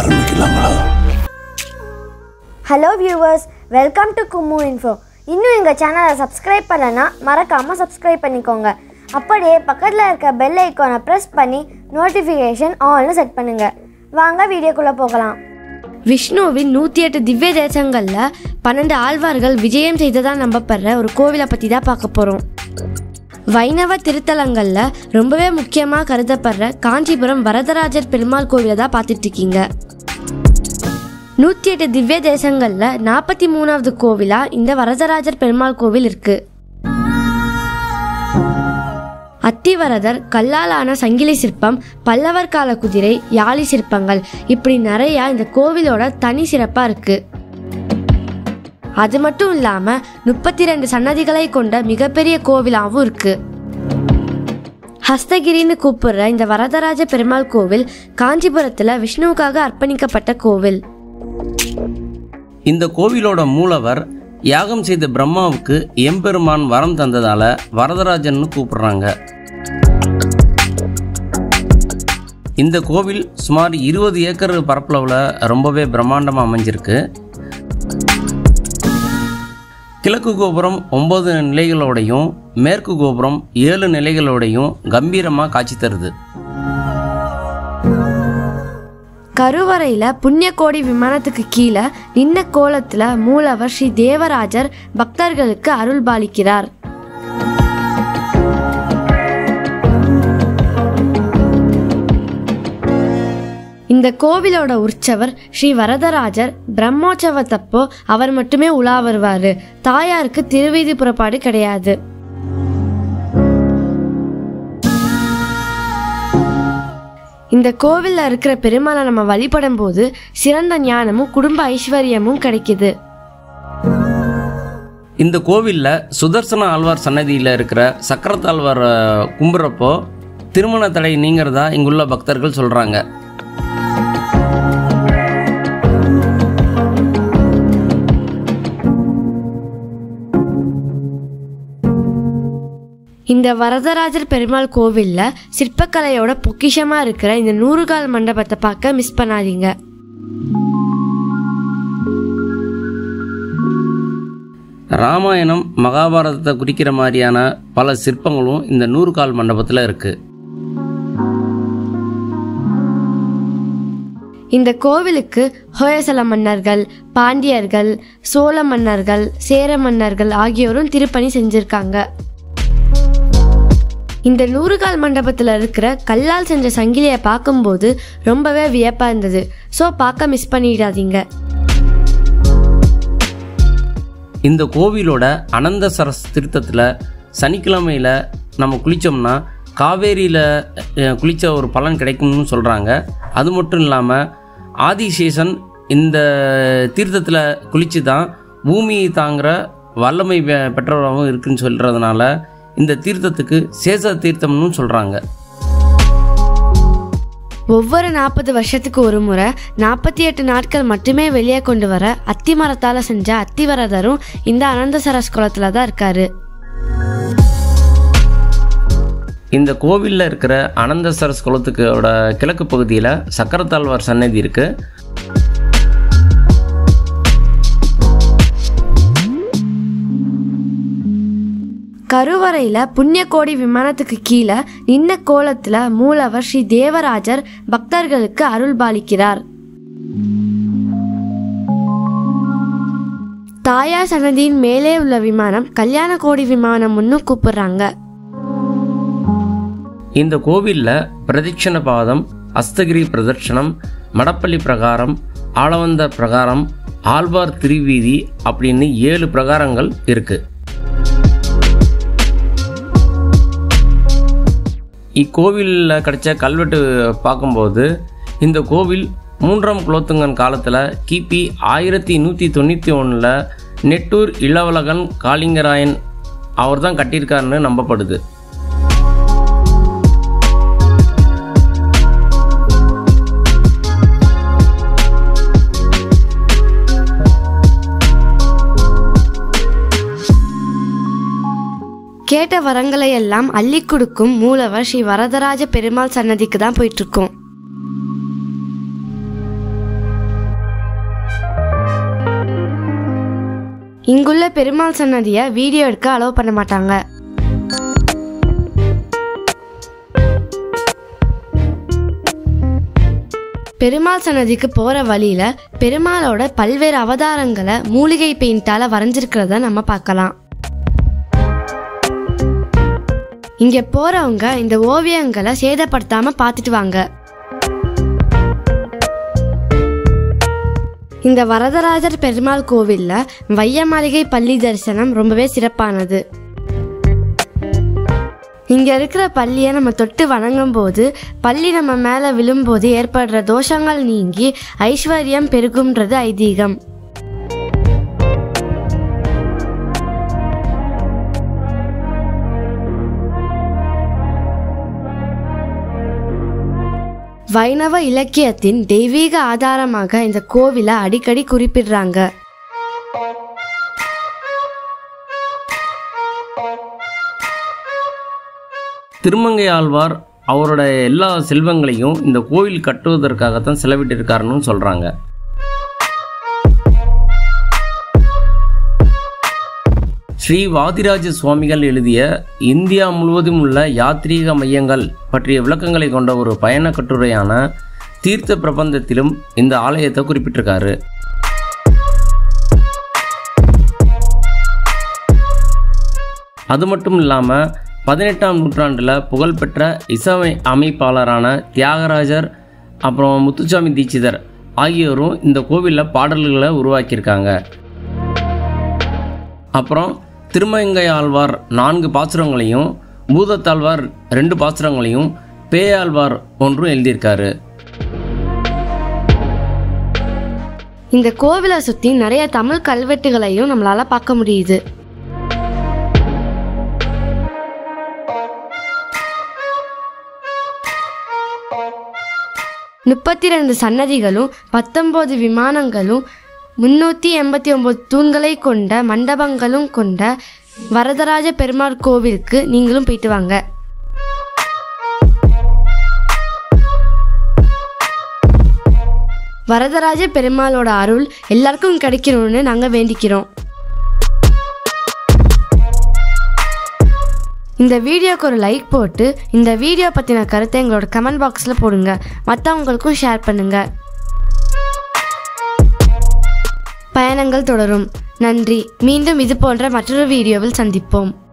ஆரம்பிக்கலாங்களா hello viewers welcome to Kummu info இன்னும் எங்கள் சேனலை சப்ஸ்கிரைப் பண்ணலன்னா மறக்காமல் சப்ஸ்கிரைப் பண்ணிக்கோங்க அப்படியே பக்கத்தில் இருக்க பெல் ஐக்கானை ப்ரெஸ் பண்ணி நோட்டிஃபிகேஷன் ஆல்னு செட் பண்ணுங்கள் வாங்க வீடியோக்குள்ளே போகலாம் விஷ்ணுவின் நூற்றி எட்டு திவ்ய தேசங்களில் பன்னெண்டு ஆழ்வார்கள் விஜயம் செய்ததா நம்பப்படுற ஒரு கோவிலை பற்றி தான் பார்க்க போகிறோம் வைணவ திருத்தலங்களில் ரொம்பவே முக்கியமாக கருதப்படுற காஞ்சிபுரம் வரதராஜர் பெருமாள் கோவிலை தான் பார்த்துட்டு இருக்கீங்க நூற்றி எட்டு திவ்ய தேசங்களில் நாற்பத்தி மூணாவது கோவிலாக இந்த வரதராஜர் பெருமாள் கோவில் இருக்குது அத்திவரதர் கல்லாலான சங்கிலி சிற்பம் பல்லவர் கால குதிரை யாழி சிற்பங்கள் இப்படி நிறைய இந்த கோவிலோட தனி சிறப்பா இருக்கு அது மட்டும் இல்லாம முப்பத்தி ரெண்டு சன்னதிகளை கொண்ட மிகப்பெரிய கோவிலாவும் இருக்கு ஹஸ்தகிரின்னு கூப்பிடுற இந்த வரதராஜ பெருமாள் கோவில் காஞ்சிபுரத்துல விஷ்ணுவுக்காக அர்ப்பணிக்கப்பட்ட கோவில் இந்த கோவிலோட மூலவர் யாகம் செய்த பிரம்மாவுக்கு எம்பெருமான் வரம் தந்ததால வரதராஜன்னு கூப்பிடுறாங்க இந்த கோவில் சுமார் இருபது ஏக்கர் பரப்பளவில் ரொம்பவே பிரம்மாண்டமாக அமைஞ்சிருக்கு கிழக்கு கோபுரம் ஒன்பது நிலைகளோடையும் மேற்கு கோபுரம் ஏழு நிலைகளோடையும் கம்பீரமாக காட்சி தருது கருவறையில புண்ணியகோடி விமானத்துக்கு கீழே நின்ன கோலத்துல மூலவர் ஸ்ரீ தேவராஜர் பக்தர்களுக்கு அருள் பாலிக்கிறார் இந்த கோவிலோட உற்சவர் ஸ்ரீ வரதராஜர் பிரம்மோற்சவத்தப்போ அவர் மட்டுமே உலா வருவாரு தாயாருக்கு திருவீதி புறப்பாடு கிடையாது இந்த கோவில்ல இருக்கிற பெருமாளை நம்ம வழிபடும் போது சிறந்த ஞானமும் குடும்ப ஐஸ்வர்யமும் கிடைக்குது இந்த கோவிலில் சுதர்சன ஆழ்வார் சன்னதியில் இருக்கிற சக்கரத்தாழ்வார் அஹ், கும்புறப்போ திருமண தடை நீங்கிறதா இங்குள்ள பக்தர்கள் சொல்கிறாங்க இந்த வரதராஜர் பெருமாள் கோவில்ல சிற்பக்கலையோட பொக்கிஷமா இருக்கிற இந்த நூறுகால் மண்டபத்தை பார்க்க மிஸ் பண்ணாதீங்க ராமாயணம் மகாபாரதத்தை குறிக்கிற மாதிரியான பல சிற்பங்களும் இந்த நூறு கால் மண்டபத்தில் இருக்குது இந்த கோவிலுக்கு ஹோயசல மன்னர்கள் பாண்டியர்கள் சோழ மன்னர்கள் சேர மன்னர்கள் ஆகியோரும் திருப்பணி செஞ்சிருக்காங்க இந்த நூறுகால் மண்டபத்தில் இருக்கிற கல்லால் செஞ்ச சங்கிலியை பார்க்கும்போது ரொம்பவே வியப்பாக இருந்தது ஸோ பார்க்க மிஸ் பண்ணிடாதீங்க இந்த கோவிலோட அனந்த சரஸ் திருத்தத்தில் சனிக்கிழமையில் நம்ம குளித்தோம்னா காவேரியில் குளித்த ஒரு பலன் கிடைக்கும்னு சொல்கிறாங்க அது மட்டும் இல்லாமல் ஆதிசேஷன் இந்த தீர்த்தத்தில் குளித்து தான் பூமியை தாங்குற வல்லமை பெ- பெற்றவராகவும் இருக்குன்னு சொல்கிறதுனால இந்த தீர்த்தத்துக்கு சேஷ தீர்த்தம்னு சொல்கிறாங்க ஒவ்வொரு நாற்பது வருஷத்துக்கு ஒரு முறை நாற்பத்தி எட்டு நாட்கள் மட்டுமே வெளியே கொண்டு வர அத்தி மரத்தால் செஞ்ச அத்திவரதரும் இந்த அனந்தசரஸ் குளத்துல தான் இருக்காரு இந்த கோவிலில் இருக்கிற அனந்த சரஸ் குளத்துக்கோட கிழக்கு பகுதியில் சக்கரத்தாழ்வார் சன்னதி இருக்குது கருவறையில புண்ணியகோடி விமானத்துக்கு கீழே நின்ன கோலத்துல மூலவர் ஸ்ரீ தேவராஜர் பக்தர்களுக்கு அருள் பாலிக்கிறார் தாயார் சன்னதியின் மேலே உள்ள விமானம் கல்யாண கோடி விமானம் ஒன்னும் கூப்பிடுறாங்க இந்த கோவிலில் பிரதட்சண பாதம் அஸ்தகிரி பிரதட்சணம் மடப்பள்ளி பிரகாரம் ஆளவந்த பிரகாரம் ஆழ்வார் திருவீதி அப்படின்னு ஏழு பிரகாரங்கள் இருக்கு இக்கோவிலில் கிடைச்ச கல்வெட்டு பார்க்கும்போது இந்த கோவில் மூன்றாம் குலோத்துங்கன் காலத்தில் கிபி ஆயிரத்தி நூற்றி தொண்ணூற்றி ஒன்றில் நெட்டூர் இளவலகன் காளிங்கராயன் அவர் தான் கட்டியிருக்காருன்னு நம்பப்படுது கேட்ட வரங்களை எல்லாம் அள்ளி கொடுக்கும் மூலவர் ஸ்ரீ வரதராஜ பெருமாள் சன்னதிக்கு தான் போயிட்டு இருக்கோம் இங்குள்ள பெருமாள் சன்னதியை வீடியோ எடுக்க அலோவ் பண்ண மாட்டாங்க பெருமாள் சன்னதிக்கு போற வழியில பெருமாளோட பல்வேறு அவதாரங்களை மூலிகை பெயிண்டால வரைஞ்சிருக்கிறத நம்ம பார்க்கலாம் இங்க போறவங்க இந்த ஓவியங்களை சேதப்படுத்தாம பார்த்துட்டு வாங்க இந்த வரதராஜர் பெருமாள் கோவில்ல வைய மாளிகை பள்ளி தரிசனம் ரொம்பவே சிறப்பானது இங்க இருக்கிற பள்ளியை நம்ம தொட்டு வணங்கும் போது பள்ளி நம்ம மேல விழும்போது ஏற்படுற தோஷங்கள் நீங்கி ஐஸ்வர்யம் பெருகும்ன்றது ஐதீகம் வைணவ இலக்கியத்தின் தெய்வீக ஆதாரமாக இந்த கோவிலை அடிக்கடி குறிப்பிடுறாங்க திருமங்கை ஆழ்வார் அவரோட எல்லா செல்வங்களையும் இந்த கோவில் கட்டுவதற்காகத்தான் செலவிட்டிருக்காருன்னு சொல்கிறாங்க ஸ்ரீ வாதிராஜ சுவாமிகள் எழுதிய இந்தியா முழுவதும் உள்ள யாத்ரீக மையங்கள் பற்றிய விளக்கங்களை கொண்ட ஒரு பயண கட்டுரையான தீர்த்த பிரபந்தத்திலும் இந்த ஆலயத்தை குறிப்பிட்டிருக்காரு அது மட்டும் இல்லாமல் பதினெட்டாம் நூற்றாண்டில் புகழ்பெற்ற இசை அமைப்பாளரான தியாகராஜர் அப்புறம் முத்துசாமி தீட்சிதர் ஆகியோரும் இந்த கோவிலில் பாடல்களை உருவாக்கியிருக்காங்க அப்புறம் திருமங்கை ஆழ்வார் நான்கு பாசுரங்களையும் பூதத்தாழ்வார் ரெண்டு பாசுரங்களையும் பேயாழ்வார் ஒன்றும் எழுதியிருக்காரு இந்த கோவிலை சுற்றி நிறைய தமிழ் கல்வெட்டுகளையும் நம்மளால பார்க்க முடியுது முப்பத்தி ரெண்டு சன்னதிகளும் பத்தொன்பது விமானங்களும் முன்னூற்றி எண்பத்தி ஒம்பது தூண்களை கொண்ட மண்டபங்களும் கொண்ட வரதராஜ பெருமாள் கோவிலுக்கு நீங்களும் போயிட்டு வாங்க வரதராஜ பெருமாளோட அருள் எல்லாருக்கும் கிடைக்கணும்னு நாங்கள் வேண்டிக்கிறோம் இந்த வீடியோக்கு ஒரு லைக் போட்டு இந்த வீடியோ பற்றின கருத்தை எங்களோட கமெண்ட் பாக்ஸில் போடுங்க மற்றவங்களுக்கும் ஷேர் பண்ணுங்க பயணங்கள் தொடரும் நன்றி மீண்டும் இது போன்ற மற்றொரு வீடியோவில் சந்திப்போம்